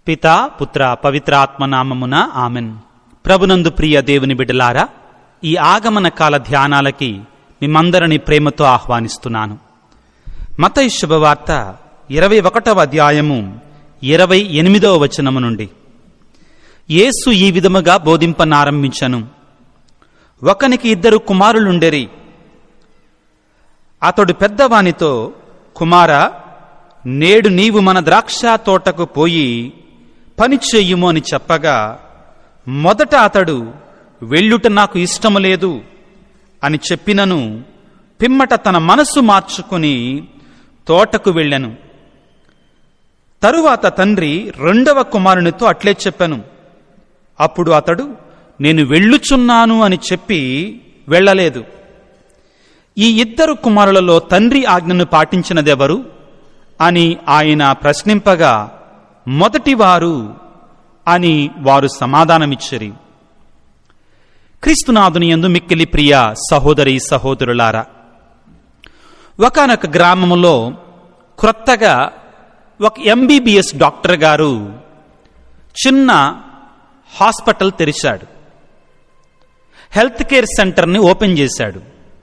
పితా పుత్ర పవిత్రాత్మ నామమున ఆమెన్ ప్రభునందు ప్రియ దేవుని బిడ్డలారా ఈ ఆగమన కాల ధ్యానాలకి మిమ్మందరిని ప్రేమతో ఆహ్వానిస్తున్నాను మతయి శుభవార్త ఇరవై ఒకటవ అధ్యాయము ఇరవై ఎనిమిదవ వచనము నుండి యేసు ఈ విధముగా బోధింపనారంభించను ఒకనికి ఇద్దరు కుమారులుండెరి అతడు పెద్దవానితో కుమారా నేడు నీవు మన ద్రాక్ష తోటకు పోయి పని చెయ్యుము అని చెప్పగా మొదట అతడు వెళ్ళుట నాకు ఇష్టము లేదు అని చెప్పినను పిమ్మట తన మనస్సు మార్చుకుని తోటకు వెళ్ళెను తరువాత తండ్రి రెండవ కుమారునితో అట్లే చెప్పాను అప్పుడు అతడు నేను వెళ్ళుచున్నాను అని చెప్పి వెళ్ళలేదు ఈ ఇద్దరు కుమారులలో తండ్రి ఆజ్ఞను పాటించినదెవరు అని ఆయన ప్రశ్నింపగా మొదటివారు అని వారు సమాధానమిచ్చరి క్రీస్తునాథుని యందు మిక్కిలి ప్రియ సహోదరి సహోదరులారా ఒకనొక గ్రామములో క్రొత్తగా ఒక ఎంబీబీఎస్ డాక్టర్ గారు చిన్న హాస్పిటల్ తెరిచాడు హెల్త్ కేర్ సెంటర్ని ఓపెన్ చేశాడు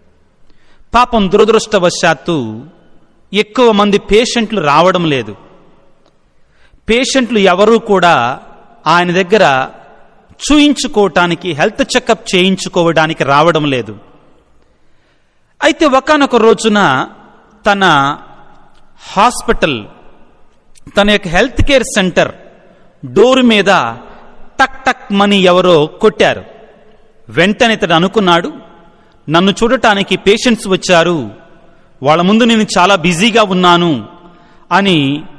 పాపం దురదృష్టవశాత్తు ఎక్కువ మంది పేషెంట్లు రావడం లేదు పేషెంట్లు ఎవరూ కూడా ఆయన దగ్గర చూయించుకోవటానికి హెల్త్ చెకప్ చేయించుకోవడానికి రావడం లేదు అయితే ఒకనొక రోజున తన హాస్పిటల్ తన యొక్క హెల్త్ కేర్ సెంటర్ డోరు మీద టక్ టక్ మని ఎవరో కొట్టారు వెంటనే ఇతడు అనుకున్నాడు నన్ను చూడటానికి పేషెంట్స్ వచ్చారు వాళ్ళ ముందు నేను చాలా బిజీగా ఉన్నాను అని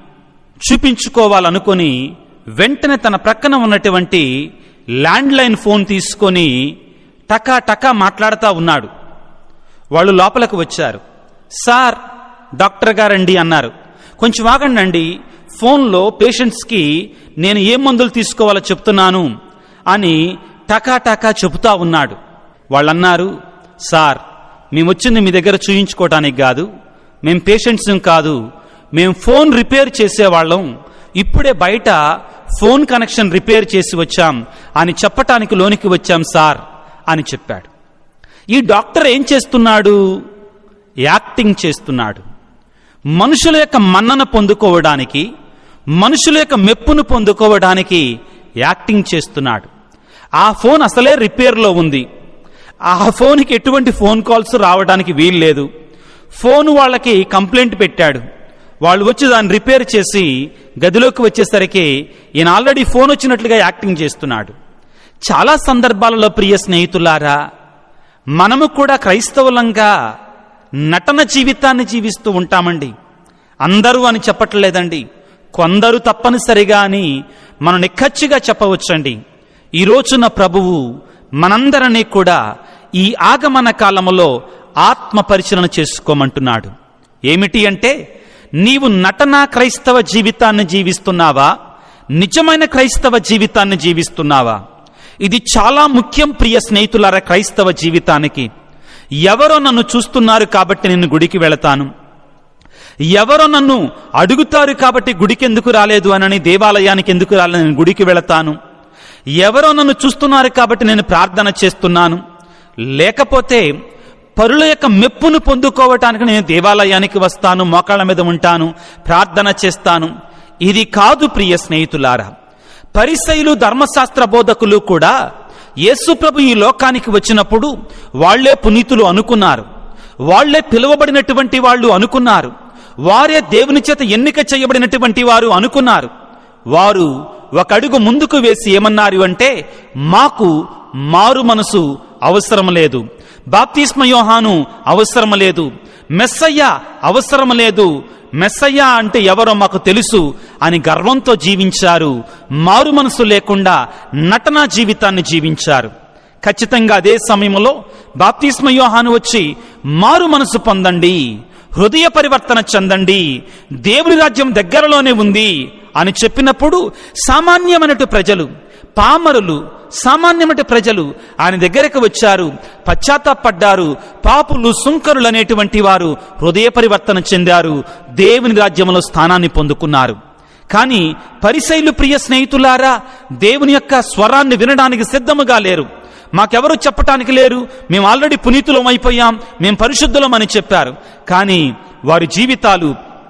చూపించుకోవాలనుకొని వెంటనే తన ప్రక్కన ఉన్నటువంటి ల్యాండ్ లైన్ ఫోన్ తీసుకొని టకా టకా మాట్లాడుతూ ఉన్నాడు వాళ్ళు లోపలికి వచ్చారు సార్ డాక్టర్ గారండి అన్నారు కొంచెం ఆగండి ఫోన్లో పేషెంట్స్కి నేను ఏ మందులు తీసుకోవాలో చెప్తున్నాను అని టకా టకా చెబుతా ఉన్నాడు వాళ్ళన్నారు సార్ మేము వచ్చింది మీ దగ్గర చూయించుకోవటానికి కాదు మేం పేషెంట్స్ కాదు మేము ఫోన్ రిపేర్ చేసేవాళ్ళం ఇప్పుడే బయట ఫోన్ కనెక్షన్ రిపేర్ చేసి వచ్చాం అని చెప్పటానికి లోనికి వచ్చాం సార్ అని చెప్పాడు ఈ డాక్టర్ ఏం చేస్తున్నాడు యాక్టింగ్ చేస్తున్నాడు మనుషుల యొక్క మన్నన పొందుకోవడానికి మనుషుల యొక్క మెప్పును పొందుకోవడానికి యాక్టింగ్ చేస్తున్నాడు ఆ ఫోన్ అసలే రిపేర్లో ఉంది ఆ ఫోన్కి ఎటువంటి ఫోన్ కాల్స్ రావడానికి వీల్లేదు ఫోన్ వాళ్ళకి కంప్లైంట్ పెట్టాడు వాళ్ళు వచ్చి దాన్ని రిపేర్ చేసి గదిలోకి వచ్చేసరికి ఈయన ఆల్రెడీ ఫోన్ వచ్చినట్లుగా యాక్టింగ్ చేస్తున్నాడు చాలా సందర్భాలలో ప్రియ స్నేహితులారా మనము కూడా క్రైస్తవులంగా నటన జీవితాన్ని జీవిస్తూ ఉంటామండి అందరూ అని చెప్పట్లేదండి కొందరు తప్పనిసరిగా అని మనం నిక్కచ్చిగా చెప్పవచ్చండి ఈ రోజున ప్రభువు మనందరినీ కూడా ఈ ఆగమన కాలములో ఆత్మ పరిశీలన చేసుకోమంటున్నాడు ఏమిటి అంటే నీవు నటన క్రైస్తవ జీవితాన్ని జీవిస్తున్నావా నిజమైన క్రైస్తవ జీవితాన్ని జీవిస్తున్నావా ఇది చాలా ముఖ్యం ప్రియ స్నేహితులారా క్రైస్తవ జీవితానికి ఎవరో నన్ను చూస్తున్నారు కాబట్టి నేను గుడికి వెళతాను ఎవరో నన్ను అడుగుతారు కాబట్టి గుడికి ఎందుకు రాలేదు అనని దేవాలయానికి ఎందుకు రాలేదు నేను గుడికి వెళతాను ఎవరో నన్ను చూస్తున్నారు కాబట్టి నేను ప్రార్థన చేస్తున్నాను లేకపోతే పరుల యొక్క మెప్పును పొందుకోవటానికి నేను దేవాలయానికి వస్తాను మోకాళ్ళ మీద ఉంటాను ప్రార్థన చేస్తాను ఇది కాదు ప్రియ స్నేహితులారా పరిసయులు ధర్మశాస్త్ర బోధకులు కూడా యేసుప్రభు ఈ లోకానికి వచ్చినప్పుడు వాళ్లే పునీతులు అనుకున్నారు వాళ్లే పిలువబడినటువంటి వాళ్ళు అనుకున్నారు వారే దేవుని చేత ఎన్నిక చేయబడినటువంటి వారు అనుకున్నారు వారు ఒక అడుగు ముందుకు వేసి ఏమన్నారు అంటే మాకు మారు మనసు అవసరం లేదు బాప్తిస్మ యోహాను అవసరం లేదు మెస్సయ్య అవసరం లేదు మెస్సయ్య అంటే ఎవరో మాకు తెలుసు అని గర్వంతో జీవించారు మారు మనసు లేకుండా నటనా జీవితాన్ని జీవించారు ఖచ్చితంగా అదే సమయంలో బాప్తిస్మ యోహాను వచ్చి మారు మనసు పొందండి హృదయ పరివర్తన చెందండి దేవుని రాజ్యం దగ్గరలోనే ఉంది అని చెప్పినప్పుడు సామాన్యమైనటు ప్రజలు పామరులు సామాన్యమైన ప్రజలు ఆయన దగ్గరకు వచ్చారు పశ్చాత్తాపడ్డారు పాపులు సుంకరులు అనేటువంటి వారు హృదయ పరివర్తన చెందారు దేవుని రాజ్యంలో స్థానాన్ని పొందుకున్నారు కానీ పరిసైలు ప్రియ స్నేహితులారా దేవుని యొక్క స్వరాన్ని వినడానికి సిద్ధముగా లేరు మాకెవరు చెప్పటానికి లేరు మేము ఆల్రెడీ పునీతులం అయిపోయాం మేము పరిశుద్ధులం అని చెప్పారు కానీ వారి జీవితాలు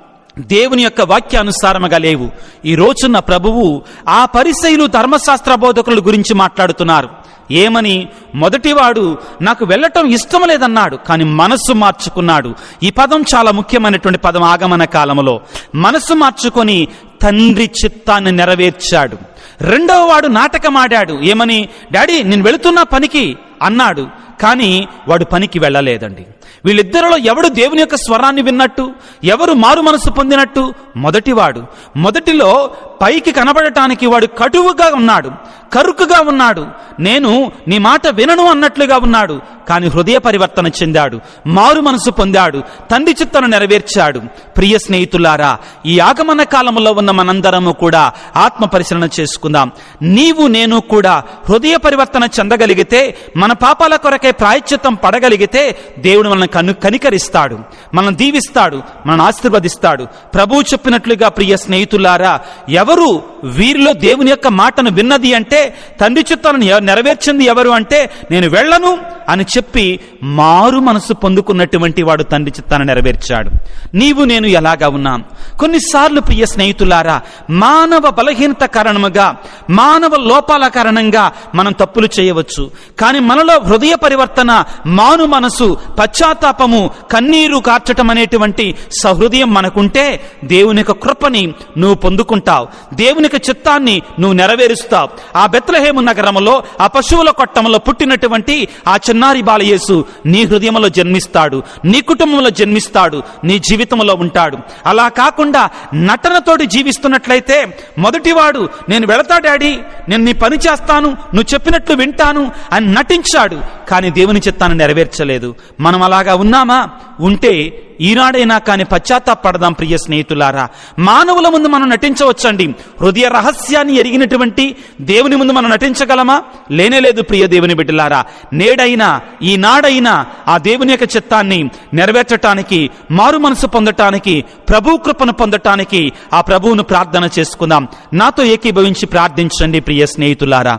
దేవుని యొక్క వాక్యానుసారముగా లేవు ఈ రోజున్న ప్రభువు ఆ పరిసైలు ధర్మశాస్త్ర బోధకుల గురించి మాట్లాడుతున్నారు ఏమని మొదటివాడు నాకు వెళ్ళటం ఇష్టం లేదన్నాడు కానీ మనస్సు మార్చుకున్నాడు ఈ పదం చాలా ముఖ్యమైనటువంటి పదం ఆగమన కాలంలో మనస్సు మార్చుకొని తండ్రి చిత్తాన్ని నెరవేర్చాడు రెండవ వాడు నాటకమాడాడు ఏమని డాడీ నేను వెళుతున్నా పనికి అన్నాడు కానీ వాడు పనికి వెళ్ళలేదండి వీళ్ళిద్దరిలో ఎవడు దేవుని యొక్క స్వరాన్ని విన్నట్టు ఎవరు మారు మనసు పొందినట్టు మొదటివాడు మొదటిలో పైకి కనబడటానికి వాడు కటువుగా ఉన్నాడు కరుకుగా ఉన్నాడు నేను నీ మాట వినను అన్నట్లుగా ఉన్నాడు కానీ హృదయ పరివర్తన చెందాడు మారు మనసు పొందాడు తండ్రి చిత్తను నెరవేర్చాడు ప్రియ స్నేహితులారా ఈ ఆగమన కాలంలో ఉన్న మనందరము కూడా ఆత్మ పరిశీలన చేసుకుందాం నీవు నేను కూడా హృదయ పరివర్తన చెందగలిగితే మన పాపాల కొరకే ప్రాయశ్చిత్తం పడగలిగితే దేవుడు మనల్ని కను కనికరిస్తాడు మనం దీవిస్తాడు మనల్ని ఆశీర్వదిస్తాడు ప్రభువు చెప్పినట్లుగా ప్రియ స్నేహితులారా ఎవరు వీరిలో దేవుని యొక్క మాటను విన్నది అంటే తండ్రి చిత్తాలను ఎవ- నెరవేర్చింది ఎవరు అంటే నేను వెళ్ళను అని చెప్పి మారు మనసు పొందుకున్నటువంటి వాడు తండ్రి చిత్తాన్ని నెరవేర్చాడు నీవు నేను ఎలాగా ఉన్నాం కొన్నిసార్లు ప్రియ స్నేహితులారా మానవ బలహీనత కారణముగా మానవ లోపాల కారణంగా మనం తప్పులు చేయవచ్చు కానీ మనలో హృదయ పరివర్తన మాను మనసు పశ్చాత్తాపము కన్నీరు కార్చటం అనేటువంటి సహృదయం మనకుంటే దేవుని యొక్క కృపని నువ్వు పొందుకుంటావు దేవుని యొక్క చిత్తాన్ని నువ్వు నెరవేరుస్తావు ఆ బెత్లహేము నగరములో ఆ పశువుల కొట్టంలో పుట్టినటువంటి ఆ చిన్నారి బాలయేసు నీ హృదయంలో జన్మిస్తాడు నీ కుటుంబంలో జన్మిస్తాడు నీ జీవితంలో ఉంటాడు అలా కాకుండా నటనతోటి జీవిస్తున్నట్లయితే మొదటివాడు నేను వెళతా డాడీ నేను నీ పని చేస్తాను నువ్వు చెప్పినట్లు వింటాను అని నటించాడు కానీ దేవుని చిత్తాన్ని నెరవేర్చలేదు మనం అలాగా ఉన్నామా ఉంటే ఈనాడైనా కానీ పశ్చాత్తాపడదాం ప్రియ స్నేహితులారా మానవుల ముందు మనం నటించవచ్చండి హృదయ రహస్యాన్ని ఎరిగినటువంటి దేవుని ముందు మనం నటించగలమా లేనేలేదు ప్రియ దేవుని బిడ్డలారా నేడైనా ఈనాడైనా ఆ దేవుని యొక్క చిత్తాన్ని నెరవేర్చటానికి మారు మనసు పొందటానికి ప్రభు కృపను పొందటానికి ఆ ప్రభువును ప్రార్థన చేసుకుందాం నాతో ఏకీభవించి ప్రార్థించండి ప్రియ స్నేహితులారా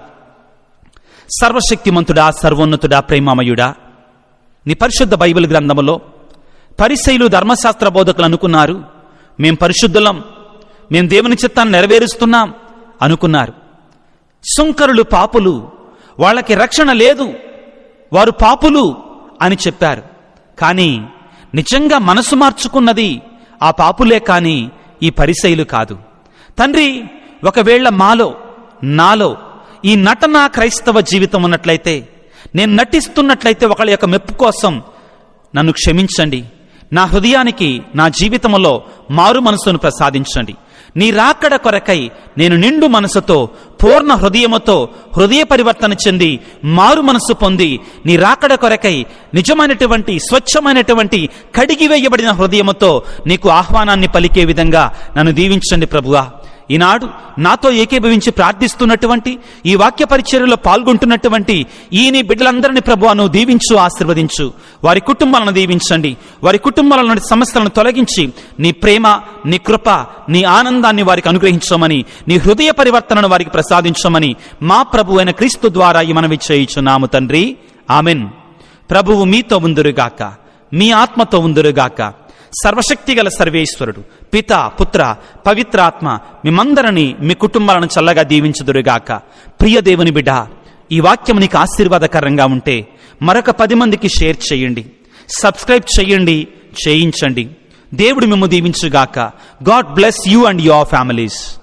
సర్వశక్తిమంతుడా సర్వోన్నతుడా ప్రేమమయుడా నీ పరిశుద్ధ బైబిల్ గ్రంథములో పరిశైలు ధర్మశాస్త్ర బోధకులు అనుకున్నారు మేం పరిశుద్ధులం మేం దేవుని చిత్తాన్ని నెరవేరుస్తున్నాం అనుకున్నారు సుంకరులు పాపులు వాళ్ళకి రక్షణ లేదు వారు పాపులు అని చెప్పారు కానీ నిజంగా మనసు మార్చుకున్నది ఆ పాపులే కాని ఈ పరిశైలు కాదు తండ్రి ఒకవేళ మాలో నాలో ఈ నటన క్రైస్తవ జీవితం ఉన్నట్లయితే నేను నటిస్తున్నట్లయితే ఒకళ్ళ యొక్క మెప్పు కోసం నన్ను క్షమించండి నా హృదయానికి నా జీవితంలో మారు మనసును ప్రసాదించండి నీ రాకడ కొరకై నేను నిండు మనసుతో పూర్ణ హృదయముతో హృదయ పరివర్తన చెంది మారు మనసు పొంది నీ రాకడ కొరకై నిజమైనటువంటి స్వచ్ఛమైనటువంటి కడిగి వేయబడిన హృదయముతో నీకు ఆహ్వానాన్ని పలికే విధంగా నన్ను దీవించండి ప్రభువా ఈనాడు నాతో ఏకీభవించి ప్రార్థిస్తున్నటువంటి ఈ వాక్య పరిచర్యలో పాల్గొంటున్నటువంటి ఈ నీ బిడ్డలందరినీ ప్రభు నువ్వు దీవించు ఆశీర్వదించు వారి కుటుంబాలను దీవించండి వారి కుటుంబాల నుండి సమస్యలను తొలగించి నీ ప్రేమ నీ కృప నీ ఆనందాన్ని వారికి అనుగ్రహించమని నీ హృదయ పరివర్తనను వారికి ప్రసాదించమని మా ప్రభు అయిన క్రీస్తు ద్వారా ఈ మనవి చేయించున్నాము తండ్రి ఆమెన్ ప్రభువు మీతో ఉందురుగాక మీ ఆత్మతో ఉందురుగాక సర్వశక్తిగల సర్వేశ్వరుడు పిత పుత్ర పవిత్రాత్మ మిమ్మందరిని మీ కుటుంబాలను చల్లగా దీవించుదురుగాక ప్రియ దేవుని బిడ్డ ఈ వాక్యం నీకు ఆశీర్వాదకరంగా ఉంటే మరొక పది మందికి షేర్ చేయండి సబ్స్క్రైబ్ చేయండి చేయించండి దేవుడు మిమ్ము దీవించుగాక God bless you and your families